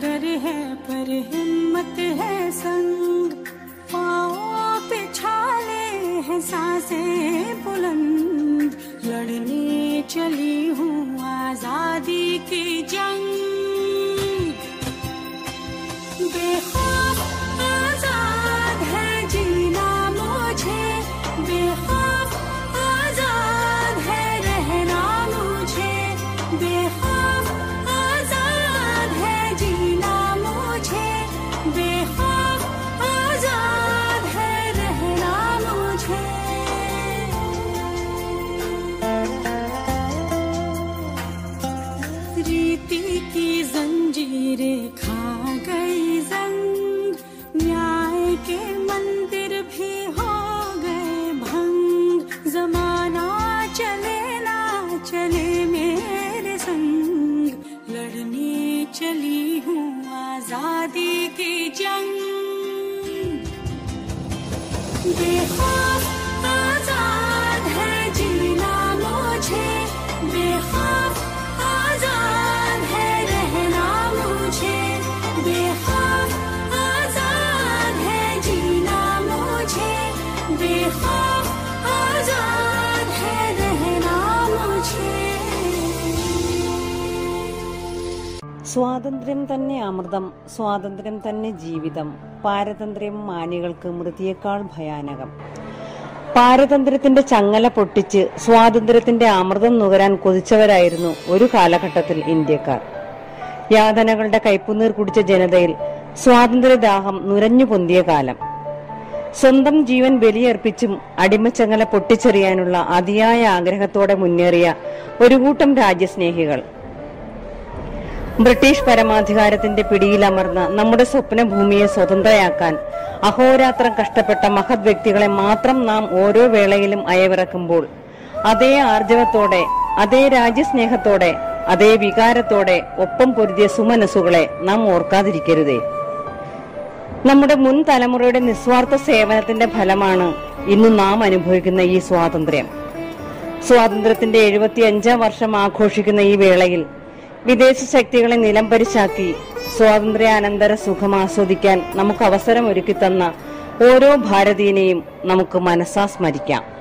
डर है पर हिम्मत है संग पाओ पे छाले हैं सांसें बुलंद लड़ने चली हूँ आजादी की जंग बेखौफ आजाद है जीना मुझे बेखौफ आजाद है रहना मुझे बेखौफ आजाद है जीना मुझे बेखौफ आजाद है रहना मुझे रीति की जंजीरें खा गई जंग न्याय के मंदिर भी हो गए भंग जमाना चले ना चले मेरे संग लड़ने चली हूँ आजादी की जंग बेखौफ आजाद है जीना मुझे बेखौफ आजाद है रहना मुझे बेखौफ आजाद है जीना मुझे बेखौफ आजाद है रहना मुझे സ്വാതന്ത്ര്യം തന്നെ അമൃതം സ്വാതന്ത്ര്യം തന്നെ ജീവിതം പാരതന്ത്ര്യം മാനികൾക്ക് മൃതിയേക്കാൾ ഭയാനകം പാരതന്ത്ര്യത്തിന്റെ ചങ്ങല പൊട്ടിച്ച് സ്വാതന്ത്ര്യത്തിന്റെ അമൃതം നുകരാൻ കൊതിച്ചവരായിരുന്നു ഒരു കാലഘട്ടത്തിൽ ഇന്ത്യക്കാർ യാതനകളുടെ കൈപ്പുനീർ കുടിച്ച ജനതയിൽ സ്വാതന്ത്ര്യദാഹം നുരഞ്ഞു പൊന്തിയ കാലം സ്വന്തം ജീവൻ ബലിയർപ്പിച്ചും അടിമച്ചങ്ങല പൊട്ടിച്ചെറിയാനുള്ള അതിയായ ആഗ്രഹത്തോടെ മുന്നേറിയ ഒരു കൂട്ടം രാജ്യസ്നേഹികൾ ബ്രിട്ടീഷ് പരമാധികാരത്തിന്റെ പിടിയിലമർന്ന് നമ്മുടെ സ്വപ്ന ഭൂമിയെ സ്വതന്ത്രയാക്കാൻ അഹോരാത്രം കഷ്ടപ്പെട്ട മഹത് വ്യക്തികളെ മാത്രം നാം ഓരോ വേളയിലും അയവിറക്കുമ്പോൾ അതേ ആർജവത്തോടെ അതേ രാജ്യസ്നേഹത്തോടെ അതേ വികാരത്തോടെ ഒപ്പം പൊരുതിയ സുമനസ്സുകളെ നാം ഓർക്കാതിരിക്കരുതേ നമ്മുടെ മുൻ തലമുറയുടെ നിസ്വാർത്ഥ സേവനത്തിന്റെ ഫലമാണ് ഇന്ന് നാം അനുഭവിക്കുന്ന ഈ സ്വാതന്ത്ര്യം സ്വാതന്ത്ര്യത്തിന്റെ എഴുപത്തി അഞ്ചാം വർഷം ആഘോഷിക്കുന്ന ഈ വേളയിൽ വിദേശ ശക്തികളെ നിലംപരിശാക്കി സ്വാതന്ത്ര്യാനന്തര സുഖം ആസ്വദിക്കാൻ നമുക്ക് അവസരം ഒരുക്കി തന്ന ഓരോ ഭാരതീയനെയും നമുക്ക് മനസ്സാ സ്മരിക്കാം